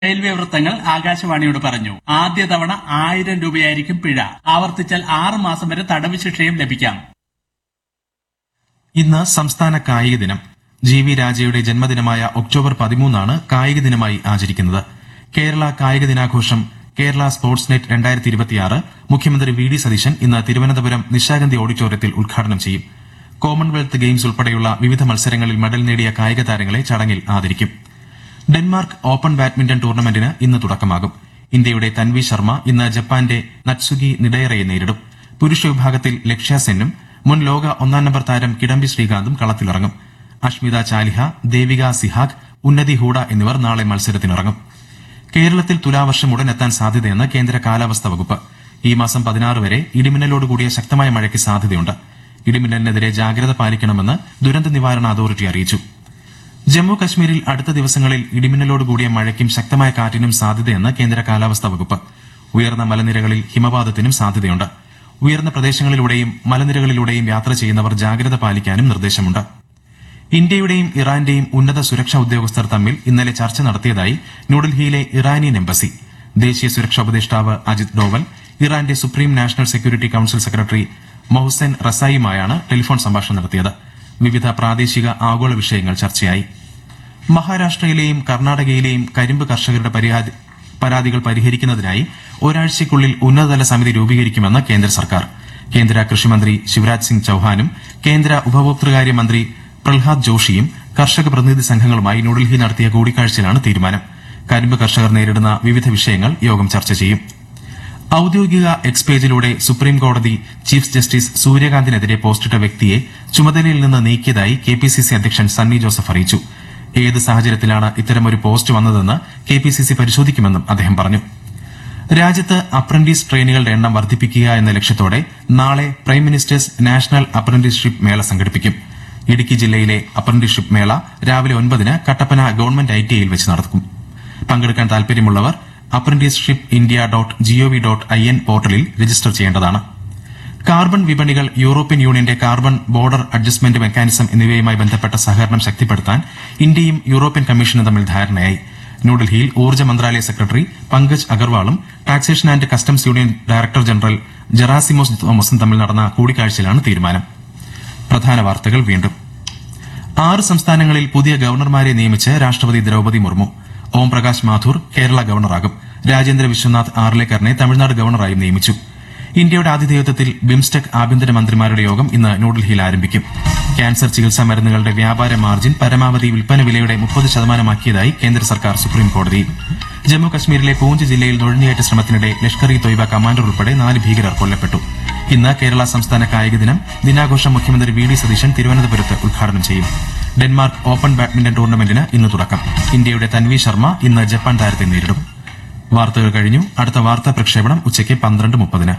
railway വൃത്തങ്ങൾ ആകാശവാണിയോട് പറഞ്ഞു ആദ്യ തവണ ആയിരം രൂപയായിരിക്കും പിഴ ആവർത്തിച്ചാൽ ആറ് മാസം വരെ തടവ് ശിക്ഷയും ലഭിക്കാം ഇന്ന് സംസ്ഥാന കായിക ദിനം ജി വി രാജയുടെ ജന്മദിനമായ ഒക്ടോബർ പതിമൂന്നാണ് കായിക ദിനമായി ആചരിക്കുന്നത് കേരള കായിക ദിനാഘോഷം കേരള സ്പോർട്സ് നെറ്റ് രണ്ടായിരത്തി ഇരുപത്തിയാറ് മുഖ്യമന്ത്രി വി ഡി സതീശൻ ഇന്ന് തിരുവനന്തപുരം നിശാഗന്ധി ഓഡിറ്റോറിയത്തിൽ ഉദ്ഘാടനം ചെയ്യും കോമൺവെൽത്ത് ഗെയിംസ് ഉൾപ്പെടെയുള്ള വിവിധ മത്സരങ്ങളിൽ മെഡൽ നേടിയ കായിക താരങ്ങളെ ചടങ്ങിൽ ആദരിക്കും ഡെൻമാർക്ക് ഓപ്പൺ ബാഡ്മിന്റൺ ടൂർണമെന്റിന് ഇന്ന് തുടക്കമാകും ഇന്ത്യയുടെ തൻവി ശർമ്മ ഇന്ന് ജപ്പാന്റെ നത്സുഗി നിഡയറയെ നേരിടും പുരുഷ വിഭാഗത്തിൽ ലക്ഷ്യ സെന്നും മുൻ ലോക ഒന്നാം നമ്പർ താരം കിഡംബി ശ്രീകാന്തും കളത്തിലിറങ്ങും അഷ്മിത ചാലിഹ ദേവിക സിഹാഗ് ഉന്നതി ഹൂഡ എന്നിവർ നാളെ മത്സരത്തിനിറങ്ങും കേരളത്തിൽ തുലാവർഷം ഉടൻ എത്താൻ സാധ്യതയെന്ന് കേന്ദ്ര കാലാവസ്ഥാ വകുപ്പ് ഈ മാസം പതിനാറ് വരെ ഇടിമിന്നലോടുകൂടിയ ശക്തമായ മഴയ്ക്ക് സാധ്യതയുണ്ട് ഇടിമിന്നലിനെതിരെ ജാഗ്രത പാലിക്കണമെന്ന് ദുരന്ത നിവാരണ അതോറിറ്റി അറിയിച്ചു ജമ്മു കശ്മീരിൽ അടുത്ത ദിവസങ്ങളിൽ ഇടിമിന്നലോടുകൂടിയ മഴയ്ക്കും ശക്തമായ കാറ്റിനും സാധ്യതയെന്ന് കേന്ദ്ര കാലാവസ്ഥാ വകുപ്പ് ഉയർന്ന മലനിരകളിൽ ഹിമപാതത്തിനും സാധ്യതയുണ്ട് ഉയർന്ന പ്രദേശങ്ങളിലൂടെയും മലനിരകളിലൂടെയും യാത്ര ചെയ്യുന്നവർ ജാഗ്രത പാലിക്കാനും നിർദ്ദേശമുണ്ട് ഇന്ത്യയുടെയും ഇറാന്റെയും ഉന്നത സുരക്ഷാ ഉദ്യോഗസ്ഥർ തമ്മിൽ ഇന്നലെ ചർച്ച നടത്തിയതായി ന്യൂഡൽഹിയിലെ ഇറാനിയൻ എംബസി ദേശീയ സുരക്ഷാ ഉപദേഷ്ടാവ് അജിത് ഡോവൽ ഇറാന്റെ supreme national security council secretary Mohsen റസായിയുമായാണ് ടെലിഫോൺ സംഭാഷണം നടത്തിയത് വിവിധ പ്രാദേശിക ആഗോള വിഷയങ്ങൾ ചർച്ചയായി മഹാരാഷ്ട്രയിലെയും കർണാടകയിലെയും കരിമ്പ് കർഷകരുടെ പരാതി- പരാതികൾ പരിഹരിക്കുന്നതിനായി ഒരാഴ്ചയ്ക്കുള്ളിൽ ഉന്നതതല സമിതി രൂപീകരിക്കുമെന്ന് കേന്ദ്ര സർക്കാർ കേന്ദ്ര കൃഷിമന്ത്രി ശിവരാജ് സിംഗ് ചൌഹാനും കേന്ദ്ര ഉപഭോക്തൃകാര്യ മന്ത്രി പ്രഹ്ലാദ് ജോഷിയും കർഷക പ്രതിനിധി സംഘങ്ങളുമായി ന്യൂഡൽഹി നടത്തിയ കൂടിക്കാഴ്ചയിലാണ് തീരുമാനം കരിമ്പ് കർഷകർ നേരിടുന്ന വിവിധ വിഷയങ്ങൾ യോഗം ചർച്ച ചെയ്യും ഔദ്യോഗിക എക്സ് പേജിലൂടെ സുപ്രീം കോടതി ചീഫ് ജസ്റ്റിസ് സൂര്യകാന്തിനെതിരെ പോസ്റ്റിട്ട വ്യക്തിയെ ചുമതലയിൽ നിന്ന് നീക്കിയതായി കെ പി സി സി അധ്യക്ഷൻ സണ്ണി ജോസഫ് അറിയിച്ചു ഏത് സാഹചര്യത്തിലാണ് ഇത്തരമൊരു പോസ്റ്റ് വന്നതെന്ന് കെ പി സി സി പരിശോധിക്കുമെന്നും അദ്ദേഹം പറഞ്ഞു രാജ്യത്ത് അപ്രന്റീസ് ട്രെയിനുകളുടെ എണ്ണം വർദ്ധിപ്പിക്കുക എന്ന ലക്ഷ്യത്തോടെ നാളെ പ്രൈം മിനിസ്റ്റേഴ്സ് നാഷണൽ അപ്രന്റീസ്ഷിപ്പ് മേള സംഘടിപ്പിക്കും ഇടുക്കി ജില്ലയിലെ അപ്രന്റീസ്ഷിപ്പ് മേള രാവിലെ ഒൻപതിന് കട്ടപ്പന ഗവൺമെന്റ് ഐ ടിഐയിൽ വെച്ച് നടക്കും പങ്കെടുക്കാൻ താൽപര്യമുള്ളവർ apprenticeship India dot G O V dot I N പോർട്ടലിൽ രജിസ്റ്റർ ചെയ്യേണ്ടതാണ് കാർബൺ വിപണികൾ യൂറോപ്യൻ യൂണിയന്റെ കാർബൺ ബോർഡർ അഡ്ജസ്റ്റ്മെന്റ് മെക്കാനിസം എന്നിവയുമായി ബന്ധപ്പെട്ട സഹകരണം ശക്തിപ്പെടുത്താൻ ഇന്ത്യയും യൂറോപ്യൻ കമ്മീഷനും തമ്മിൽ ധാരണയായി ന്യൂഡൽഹിയിൽ ഊർജ്ജ മന്ത്രാലയ സെക്രട്ടറി പങ്കജ് അഗർവാളും taxation and customs union director general Gerasimos തോമസും തമ്മിൽ നടന്ന കൂടിക്കാഴ്ചയിലാണ് തീരുമാനം പ്രധാന വാർത്തകൾ വീണ്ടും ആറ് സംസ്ഥാനങ്ങളിൽ പുതിയ ഗവർണർമാരെ നിയമിച്ച് രാഷ്ട്രപതി ദ്രൌപതി മുർമു ഓം പ്രകാശ് മാഥൂർ കേരള ഗവർണറാകും രാജേന്ദ്ര വിശ്വനാഥ് ആർലേക്കറിനെ തമിഴ്നാട് ഗവർണറായും നിയമിച്ചു ഇന്ത്യയുടെ ആതിഥേയത്വത്തിൽ ബിംസ്റ്റെക് ആഭ്യന്തര മന്ത്രിമാരുടെ യോഗം ഇന്ന് ന്യൂഡൽഹിയിൽ ആരംഭിക്കും ക്യാൻസർ ചികിത്സാ മരുന്നുകളുടെ വ്യാപാര മാർജിൻ പരമാവധി വിൽപ്പന വിലയുടെ മുപ്പത് ശതമാനമാക്കിയതായി കേന്ദ്ര സർക്കാർ സുപ്രീം കോടതിയിൽ ജമ്മു കശ്മീരിലെ പൂഞ്ച് ജില്ലയിൽ നുഴഞ്ഞുകയറ്റ ശ്രമത്തിനിടെ ലഷ്കർ ഇ തൊയ്ബ കമാൻഡർ ഉൾപ്പെടെ നാല് ഭീകരർ കൊല്ലപ്പെട്ടു ഇന്ന് കേരള സംസ്ഥാന കായിക ദിനം ദിനാഘോഷം മുഖ്യമന്ത്രി വി ഡി സതീശൻ തിരുവനന്തപുരത്ത് ഉദ്ഘാടനം ചെയ്യും ഡെൻമാർക്ക് ഓപ്പൺ ബാഡ്മിന്റൺ ടൂർണമെന്റിന് ഇന്ന് തുടക്കം ഇന്ത്യയുടെ തൻവി ശർമ്മ ഇന്ന് ജപ്പാൻ താരത്തെ നേരിടും വാർത്തകൾ കഴിഞ്ഞു അടുത്ത വാർത്താ പ്രക്ഷേപണം ഉച്ചയ്ക്ക് പന്ത്രണ്ട് മുപ്പതിന്